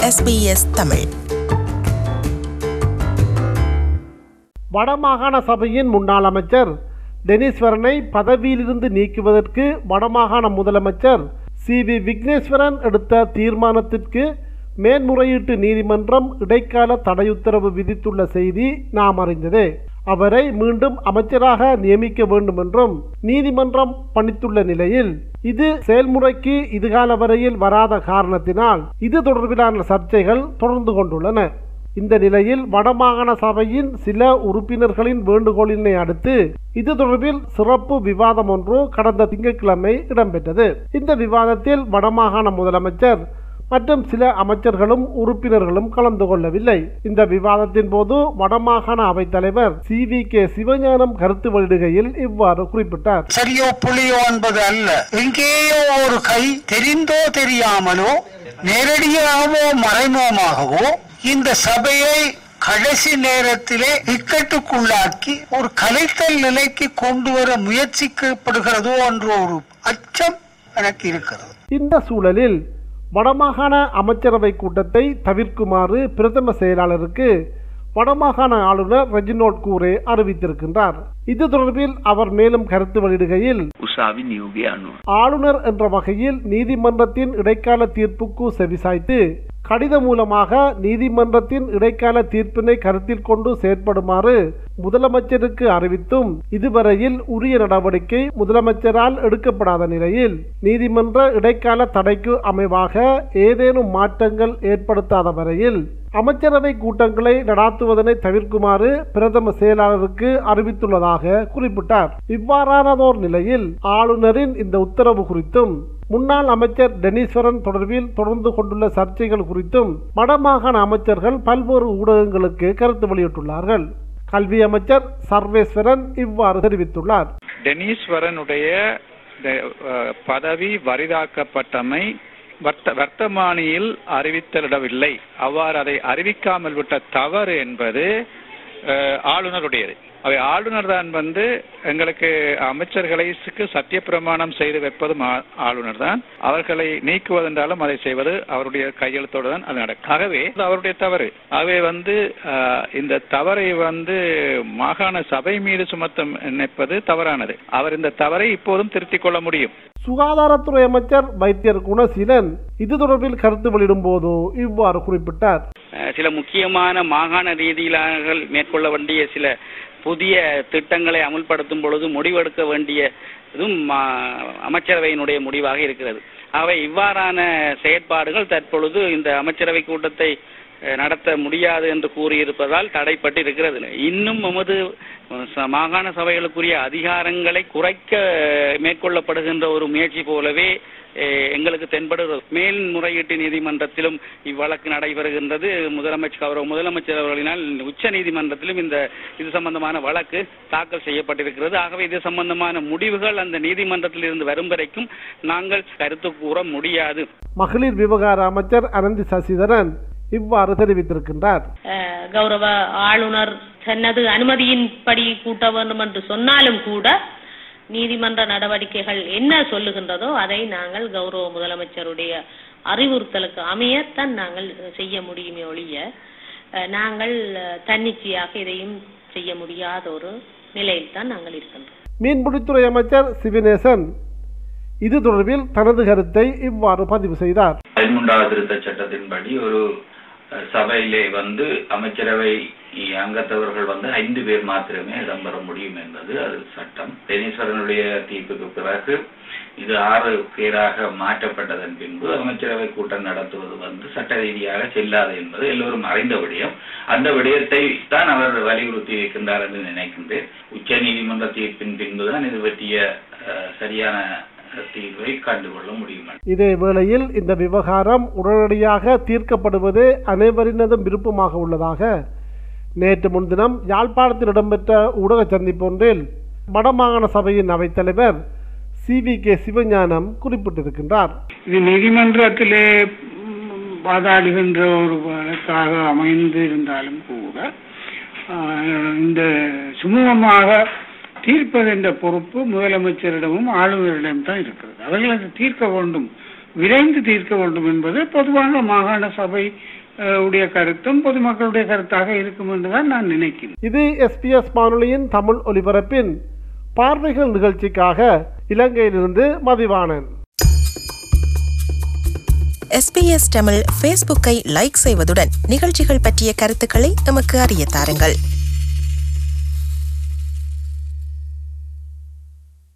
SBS Tamil வடமாகாண சபையின் முன்னாள் அமைச்சர் டெனிஸ்வரனை பதவியிலிருந்து நீக்குவதற்கு வடமாகாண முதலமைச்சர் சி வி விக்னேஸ்வரன் எடுத்த தீர்மானத்திற்கு மேன்முறையீட்டு நீதிமன்றம் இடைக்கால தடையுத்தரவு விதித்துள்ள செய்தி நாம் அறிந்ததே அவரை மீண்டும் அமைச்சராக நியமிக்க வேண்டும் என்றும் நீதிமன்றம் பணித்துள்ள நிலையில் இது செயல்முறைக்கு இதுகால வரையில் வராத காரணத்தினால் இது தொடர்பிலான சர்ச்சைகள் தொடர்ந்து கொண்டுள்ளன இந்த நிலையில் வடமாகாண சபையின் சில உறுப்பினர்களின் வேண்டுகோளினை அடுத்து இது தொடர்பில் சிறப்பு விவாதம் ஒன்று கடந்த திங்கட்கிழமை இடம்பெற்றது இந்த விவாதத்தில் வடமாகாண முதலமைச்சர் மற்றும் சில அமைச்சர்களும் உறுப்பினர்களும் கலந்து கொள்ளவில்லை இந்த விவாதத்தின் போது வடமாகாண அவைத்தலைவர் சி வி கே சிவஞானம் கருத்து வெளியிடுகையில் இவ்வாறு குறிப்பிட்டார் சரியோ புள்ளியோ என்பது அல்ல எங்கேயோ ஒரு கை தெரிந்தோ தெரியாமலோ நேரடியாகவோ மறைமுகமாகவோ இந்த சபையை கடைசி நேரத்திலே இக்கட்டுக்குள்ளாக்கி ஒரு கலைத்தல் நிலைக்கு கொண்டு வர முயற்சிக்கப்படுகிறதோ என்ற ஒரு அச்சம் எனக்கு இருக்கிறது இந்த சூழலில் வடமாகாண அமைச்சரவை கூட்டத்தை தவிர்க்குமாறு பிரதம செயலாளருக்கு வடமாகாண ஆளுநர் ரெஜினோல்ட் கூரே அறிவித்திருக்கின்றார் இது தொடர்பில் அவர் மேலும் கருத்து வெளியிடுகையில் උසාවි නියෝගය අනුව. ஆளுநர் என்ற வகையில் நீதிமன்றத்தின் இடைக்கால தீர்ப்புக்கு செவிசாய்த்து கடிதம் மூலமாக நீதிமன்றத்தின் இடைக்கால தீர்ப்பினை கருத்தில் கொண்டு செயற்படுமாறு முதலமைச்சருக்கு அறிவித்தும் இதுவரையில் உரிய நடவடிக்கை முதலமைச்சரால் எடுக்கப்படாத நிலையில் நீதிமன்ற இடைக்கால தடைக்கு அமைவாக ஏதேனும் மாற்றங்கள் ஏற்படுத்தாத வரையில் அமைச்சரவை கூட்டங்களை நடாத்துவதனை தவிர்க்குமாறு பிரதம செயலாளருக்கு அறிவித்துள்ளதாக குறிப்பிட்டார் இவ்வாறானதோர் நிலையில் ஆளுநரின் இந்த உத்தரவு குறித்தும் முன்னாள் அமைச்சர் டெனீஸ்வரன் தொடர்பில் தொடர்ந்து கொண்டுள்ள சர்ச்சைகள் குறித்தும் வடமாகாண அமைச்சர்கள் பல்வேறு ஊடகங்களுக்கு கருத்து வெளியிட்டுள்ளார்கள் கல்வி அமைச்சர் சர்வேஸ்வரன் இவ்வாறு தெரிவித்துள்ளார் டெனீஸ்வரனுடைய ட- அஹ், பதவி வரிதாக்கப்பட்டமை வர்த்த வர்த்தமானியில் அறிவித்தலிடவில்லை அவ்வாறு அதை அறிவிக்காமல் விட்ட தவறு என்பது அஹ், ஆளுநருடையது அவை ஆளுநர் தான் வந்து எங்களுக்கு அமைச்சர்களுக்கு சத்தியப்பிரமாணம் செய்து வைப்பதும் ஆ- ஆளுநர் தான் அவர்களை நீக்குவதென்றாலும் அதை செய்வது அவருடைய கையெழுத்தோடு தான் அது நடக்கும் ஆகவே அது அவருடைய தவறு ஆகவே வந்து அஹ், இந்த தவறை வந்து மாகாண சபை மீது சுமத்த நினைப்பது தவறானது அவர் இந்த தவறை இப்போதும் திருத்திக் கொள்ள முடியும் சுகாதாரத்துறை அமைச்சர் வைத்தியர் குணசீலன் இது தொடர்பில் கருத்து வெளியிடும் போது இவ்வாறு குறிப்பிட்டார் அஹ் சில முக்கியமான மாகாண ரீதியிலான மேற்கொள்ள வேண்டிய சில புதிய திட்டங்களை அமுல்படுத்தும் பொழுது முடிவெடுக்க வேண்டிய இதுவும் மா- அமைச்சரவையினுடைய முடிவாக இருக்கிறது ஆகவே இவ்வாறான செயற்பாடுகள் தற்பொழுது இந்த அமைச்சரவை கூட்டத்தை அஹ், நடத்த முடியாது என்று கூறியிருப்பதால் தடைப்பட்டு இருக்கிறது இன்னும் நமது ச- மாகாண சபைகளுக்குரிய அதிகாரங்களை குறைக்க அஹ், மேற்கொள்ளப்படுகின்ற ஒரு முயற்சி போலவே அஹ், எங்களுக்கு தென்படுகிறது மேல்முறையீட்டு நீதிமன்றத்திலும் இவ்வழக்கு நடைபெறுகின்றது முதலமைச்சர் கௌரவ முதலமைச்சர் அவர்களினால் உச்ச நீதிமன்றத்திலும் இந்த இது சம்பந்தமான வழக்கு தாக்கல் செய்யப்பட்டிருக்கிறது ஆகவே இது சம்பந்தமான முடிவுகள் அந்த நீதிமன்றத்தில் இருந்து வரும் வரைக்கும் நாங்கள் கருத்து கூற முடியாது மகளிர் விவகார அமைச்சர் அனந்தி சசிதரன் இவ்வாறு தெரிவித்திருக்கின்றார் அஹ், கௌரவ ஆளுநர் தனது அனுமதியின்படி கூட்ட வேண்டும் என்று சொன்னாலும் கூட நீதிமன்ற நடவடிக்கைகள் என்ன சொல்லுகின்றதோ அதை நாங்கள் கௌரவ முதலமைச்சருடைய அறிவுறுத்தலுக்கு அமையத்தான் நாங்கள் செய்ய முடியுமே ஒழிய அஹ், நாங்கள் அஹ், தன்னிச்சையாக இதையும் செய்ய முடியாத ஒரு நிலையில் தான் நாங்கள் இருக்கின்றோம் மீன்பிடித்துறை அமைச்சர் சிவனேசன் இது தொடர்பில் தனது கருத்தை இவ்வாறு பதிவு செய்தார் பதிமூன்றாவது திருத்த சட்டத்தின்படி ஒரு அஹ், சபையிலே வந்து அமைச்சரவை அங்கத்தவர்கள் வந்து ஐந்து பேர் மாத்திரமே இடம்பெற முடியும் என்பது அது சட்டம் டெனீஸ்வரனுடைய தீர்ப்புக்கு பிறகு இது ஆறு பேராக மாற்றப்பட்டதன் பின்பு அமைச்சரவை கூட்டம் நடத்துவது வந்து சட்ட ரீதியாக செல்லாது என்பது எல்லோரும் அறிந்த விடயம் அந்த விடயத்தை தான் அவர் வலியுறுத்தி இருக்கின்றார் என்று நினைக்கின்றேன் உச்ச நீதிமன்ற தீர்ப்பின் பின்புதான் இது பற்றிய அஹ், சரியான தீர்வை கண்டுகொள்ள முடியும் இதே வேளையில் இந்த விவகாரம் உடனடியாக தீர்க்கப்படுவது அனைவரினதும் விருப்பமாக உள்ளதாக நேற்று முன்தினம் யாழ்ப்பாணத்தில் இடம்பெற்ற ஊடக சந்திப்பொன்றில் வடமாகாண சபையின் அவைத்தலைவர் சி வி கே சிவஞானம் குறிப்பிட்டிருக்கின்றார் இது நீதிமன்றத்திலே ம், வாதாடுகின்ற ஒரு வழக்காக அமைந்து இருந்தாலும் கூட ஆஹ், இந்த சுமூகமாக தீர்ப்பது என்ற பொறுப்பு முதலமைச்சரிடமும் ஆளுநரிடம் தான் இருக்கிறது அவர்கள் அதை தீர்க்க வேண்டும் விரைந்து தீர்க்க வேண்டும் என்பது பொதுவாக மாகாண சபை அஹ், உடைய கருத்தும் பொதுமக்களுடைய கருத்தாக இருக்கும் என்றுதான் நான் நினைக்கிறேன் இது எஸ்பிஎஸ் வானொலியின் தமிழ் ஒலிபரப்பின் பார்வைகள் நிகழ்ச்சிக்காக இலங்கையிலிருந்து மதிவாணன் எஸ்பிஎஸ் தமிழ் ஃபேஸ்புக்கை லைக் செய்வதுடன் நிகழ்ச்சிகள் பற்றிய கருத்துக்களை எமக்கு அறிய தாருங்கள்